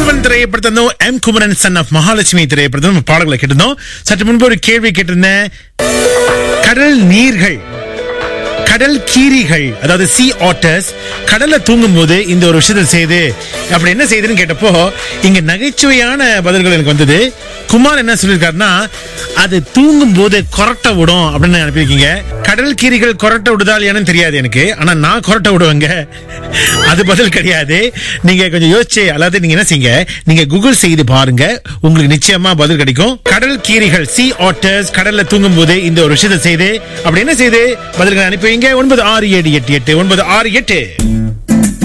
குமரன் திரையப்படுத்தோம் M Kumaran son of Mahalakshmi திரையப்படுத்தோம் பாடல்களை கேட்டிருந்தோம் சற்று முன்பு ஒரு கேள்வி கேட்டிருந்தேன் கடல் நீர்கள் கடல் கீரிகள் அதாவது சி ஆட்டர்ஸ் கடல்ல தூங்கும் போது இந்த ஒரு விஷயத்தை செய்து அப்படி என்ன செய்யுதுன்னு கேட்டப்போ இங்க நகைச்சுவையான பதில்கள் எனக்கு வந்தது குமார் என்ன சொல்லியிருக்காருன்னா அது தூங்கும் போது கொரட்டை விடும் அப்படின்னு அனுப்பியிருக்கீங்க கடல் கீரிகள் கொரட்டை விடுதா இல்லையான்னு தெரியாது எனக்கு ஆனா நான் கொரட்டை விடுவேங்க அது பதில் கிடையாது நீங்க கொஞ்சம் யோசிச்சு அதாவது நீங்க என்ன செய்யுங்க நீங்க கூகுள் செய்து பாருங்க உங்களுக்கு நிச்சயமா பதில் கிடைக்கும் கடல் கீரிகள் சி ஆட்டர்ஸ் கடல்ல தூங்கும் போது இந்த ஒரு விஷயத்தை செய்து அப்படி என்ன செய்து பதில்கள் அனுப்பி வைங்க ஒன்பது ஆறு ஏழு எட்டு எட்டு ஒன்பது ஆறு எட்டு